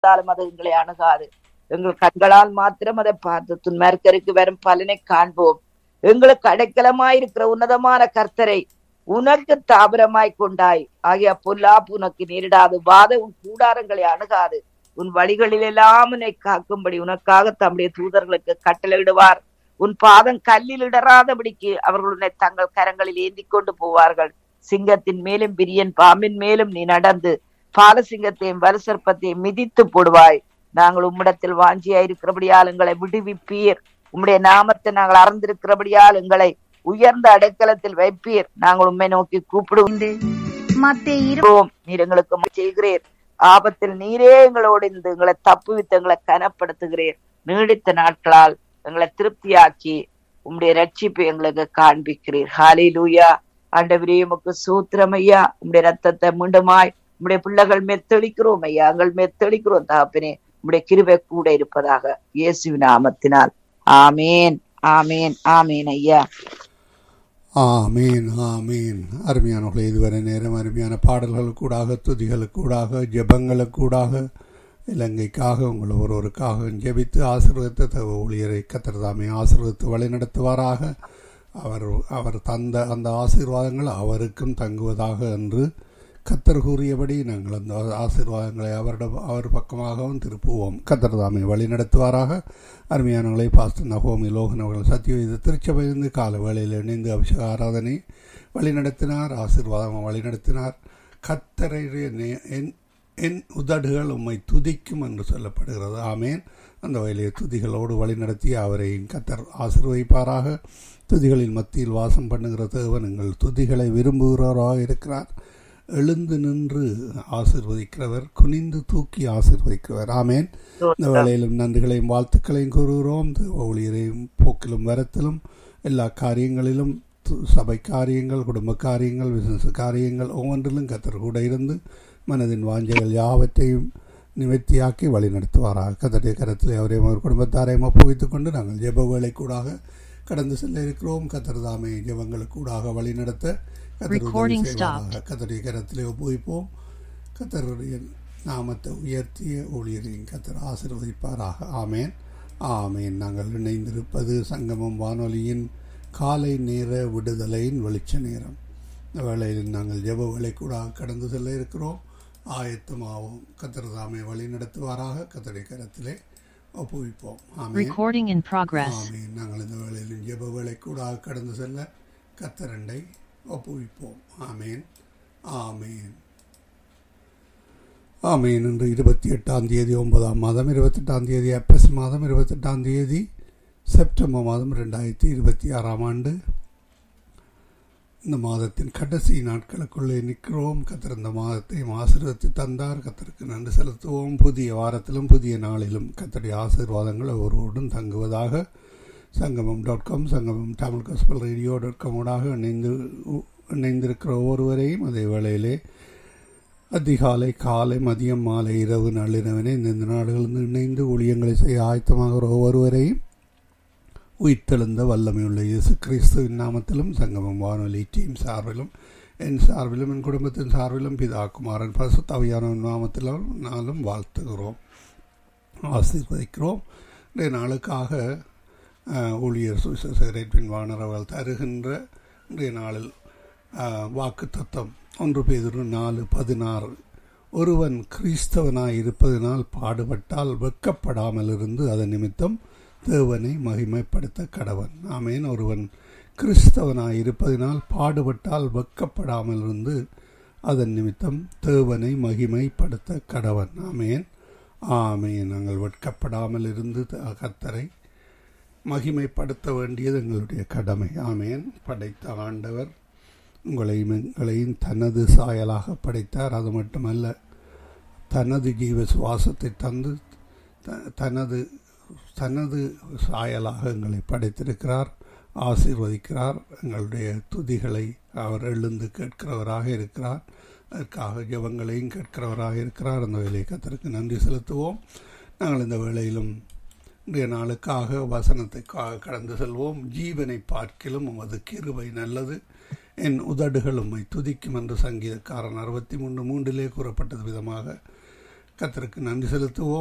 பார்த்தாலும் அது எங்களை அணுகாது எங்கள் கண்களால் மாத்திரம் அதை பார்த்து துன்மர்க்கருக்கு வரும் பலனை காண்போம் எங்களுக்கு அடைக்கலமாயிருக்கிற உன்னதமான கர்த்தரை உனக்கு தாபரமாய் கொண்டாய் ஆகிய பொல்லாப்பு உனக்கு நேரிடாது வாத உன் கூடாரங்களை அணுகாது உன் வழிகளில் எல்லாம் உன்னை காக்கும்படி உனக்காக தம்முடைய தூதர்களுக்கு கட்டளையிடுவார் உன் பாதம் கல்லில் இடராதபடிக்கு அவர்கள் உன்னை தங்கள் கரங்களில் ஏந்தி கொண்டு போவார்கள் சிங்கத்தின் மேலும் பிரியன் பாம்பின் மேலும் நீ நடந்து பாலசிங்கத்தையும் வலுசற்பத்தையும் மிதித்து போடுவாய் நாங்கள் உம்மிடத்தில் வாஞ்சியா இருக்கிறபடியால் எங்களை விடுவிப்பீர் உம்முடைய நாமத்தை நாங்கள் அறிந்திருக்கிறபடியால் எங்களை உயர்ந்த அடைக்கலத்தில் வைப்பீர் நாங்கள் உண்மை நோக்கி கூப்பிடுவோம் மத்தேயு இரு- இருக்கிறோம். நீர் எங்களுக்கு உதவி செய்கிறீர் ஆபத்தில் நீரே எங்களோடு இருந்து எங்களை தப்புவித்து எங்களை கனப்படுத்துகிறீர் நீடித்த நாட்களால் எங்களை திருப்தியாக்கி உம்முடைய ரட்சிப்பை எங்களுக்கு காண்பிக்கிறீர் ஹாலி லூயா ஆண்டவரே உமக்கு சூத்திரம் ஐயா உம்முடைய ரத்தத்தை மீண்டுமாய் உம்முடைய பிள்ளைகள் மேல் தெளிக்கிறோம் ஐயா எங்கள் மேல் தெளிக்கிறோம் தகப்பனே உம்முடைய கிருபை கூட இருப்பதாக இயேசுவின் நாமத்தினால் ஆமேன் ஆமேன் ஆமேன் ஐயா ஆமீன் ஆமீன் அருமையானவர்களே இதுவரை நேரம் அருமையான பாடல்களுக்கூடாக துதிகளுக்கூடாக ஜெபங்களுக்கூடாக இலங்கைக்காக உங்கள் ஒருவருக்காக ஜெபித்து ஆசீர்வதித்த தவ ஊழியரை கத்திரதாமே ஆசீர்வதித்து வழிநடத்துவாராக அவர் அவர் தந்த அந்த ஆசீர்வாதங்கள் அவருக்கும் தங்குவதாக என்று கத்தர் கூறியபடி நாங்கள் அந்த ஆசீர்வாதங்களை அவரிடம் அவர் பக்கமாகவும் திருப்புவோம் கத்தர் தாமே வழி நடத்துவாராக அருமையானவர்களை பாஸ்டர் நகோமி லோகன் அவர்கள் சத்தியவேத திருச்சபையிலிருந்து கால வேளையில் இணைந்து அபிஷேக ஆராதனை வழி நடத்தினார் ஆசீர்வாதம் வழி நடத்தினார் கத்தரையுடைய நே- என் என் உதடுகள் உம்மை துதிக்கும் என்று சொல்லப்படுகிறது ஆமேன் அந்த வயலிய துதிகளோடு வழிநடத்தி அவரையும் கத்தர் ஆசீர்வதிப்பாராக துதிகளின் மத்தியில் வாசம் பண்ணுகிற தேவன் எங்கள் துதிகளை விரும்புகிறவராக இருக்கிறார் எழுந்து நின்று ஆசீர்வதிக்கிறவர் குனிந்து தூக்கி ஆசீர்வதிக்கிறவர் ஆமேன் இந்த வேளையிலும் நன்றிகளையும் வாழ்த்துக்களையும் கூறுகிறோம் தேவ ஊழியரையும் போக்கிலும் வரத்திலும் எல்லா காரியங்களிலும் து- சபை காரியங்கள் குடும்ப காரியங்கள் பிசினஸ் காரியங்கள் ஒவ்வொன்றிலும் கத்தர் கூட இருந்து மனதின் வாஞ்சைகள் யாவற்றையும் நிவர்த்தியாக்கி வழி நடத்துவாராக கத்தருடைய கரத்தில் அவரையும் அவர் குடும்பத்தாரையும் ஒப்புவித்துக் கொண்டு நாங்கள் ஜெப வேலை கூடாக கடந்து செல்ல இருக்கிறோம் கத்தர் தாமே ஜெபங்களுக்கு கூடாக வழி நடத்த கத்தர் உதவி Recording செய்வாராக கத்தருடைய கரத்திலே ஒப்புவிப்போம் கத்தருடைய நாமத்தை உயர்த்திய ஊழியரையும் கத்தர் ஆசீர்வதிப்பாராக ஆமேன் ஆமேன் நாங்கள் இணைந்திருப்பது சங்கமம் வானொலியின் காலை நேர விடுதலையின் வெளிச்ச நேரம் இந்த வேளையில் நாங்கள் ஜெப வேலை கூட கடந்து செல்ல இருக்கிறோம் ஆயத்தமாவோம் கத்தர் தாமே வழி நடத்துவாராக கத்தருடைய கரத்திலே ஒப்புவிப்போம் ஆமேன் Recording in progress. ஆமீன் நாங்கள் இந்த வேளையிலும் ஜெப வேலை கூட கடந்து செல்ல கத்தரண்டை ஒப்புவிப்போம் ஆமேன் ஆமேன் ஆமீன் இன்று இருபத்தி எட்டாம் தேதி ஒன்பதாம் மாதம் இருபத்தெட்டாம் தேதி ஏப்ரல் மாதம் இருபத்தெட்டாம் தேதி செப்டம்பர் மாதம் ரெண்டாயிரத்தி இருபத்தி ஆறாம் ஆண்டு இந்த மாதத்தின் கடைசி நாட்களுக்குள்ளே நிற்கிறோம் கத்தர் இந்த மாதத்தையும் ஆசீர்வதித்து தந்தார் கத்தருக்கு நன்றி செலுத்துவோம் புதிய வாரத்திலும் புதிய நாளிலும் கத்தருடைய ஆசீர்வாதங்கள் ஒருவருடன் தங்குவதாக சங்கமம் dot com Sangamam Tamil gospel radio dot காமோடாக இணைந்து இணைந்திருக்கிற ஒவ்வொருவரையும் அதே வேளையிலே அதிகாலை காலை மதியம் மாலை இரவு நள்ளிரவனே இந்த நாடுகளிலிருந்து இணைந்து ஊழியங்களை செய்ய ஆயத்தமாகிற ஒவ்வொருவரையும் உயிர்த்தெழுந்த வல்லமையுள்ள இயேசு கிறிஸ்துவின் நாமத்திலும் சங்கமம் வானொலி டீம் சார்பிலும் என் சார்பிலும் என் குடும்பத்தின் சார்பிலும் பிதா குமாரன் பசுத்தாவியானவன் நாமத்திலும் நாளும் வாழ்த்துகிறோம் ஆசீர்வதிக்கிறோம் இன்றைய நாளுக்காக அஹ், ஊழியர் சுவிசேஷகரேட்பின் வானரவர்கள் தருகின்ற இன்றைய நாளில் வாக்கு தத்தம் ஒன்று பேதுரு நாலு பதினாறு ஒருவன் கிறிஸ்தவனாய் இருப்பதனால் பாடுபட்டால் வெட்கப்படாமல் இருந்து அதன் நிமித்தம் தேவனை மகிமைப்படுத்த கடவன் ஆமேன் ஒருவன் கிறிஸ்தவனாய் இருப்பதினால் பாடுபட்டால் வெட்கப்படாமல் இருந்து அதன் நிமித்தம் தேவனை மகிமைப்படுத்த கடவன் ஆமேன் ஆமேன் நாங்கள் வெட்கப்படாமல் இருந்து த- கர்த்தரை மகிமைப்படுத்த வேண்டியது எங்களுடைய கடமை ஆமேன் படைத்த ஆண்டவர் உங்களையும் எங்களையும் தனது சாயலாக படைத்தார் அது மட்டுமல்ல தனது ஜீவ சுவாசத்தை தந்து த- தனது தனது சாயலாக எங்களை படைத்திருக்கிறார் ஆசீர்வதிக்கிறார் எங்களுடைய துதிகளை அவர் எழுந்து கேட்கிறவராக இருக்கிறார் அதற்காக ஜெபங்களையும் கேட்கிறவராக இருக்கிறார் அந்த வேலையை கத்தருக்கு நன்றி செலுத்துவோம் நாங்கள் இந்த வேளையிலும் இன்றைய நாளுக்காக வசனத்தை கா- கடந்து செல்வோம் ஜீவனை பார்க்கிலும் உமது கிருபை நல்லது என் உதடுகள் உம்மை துதிக்கும் என்று சங்கீதக்காரன் அறுபத்தி மூன்று மூன்றிலே கூறப்பட்டது விதமாக கத்தருக்கு நன்றி செலுத்துவோம்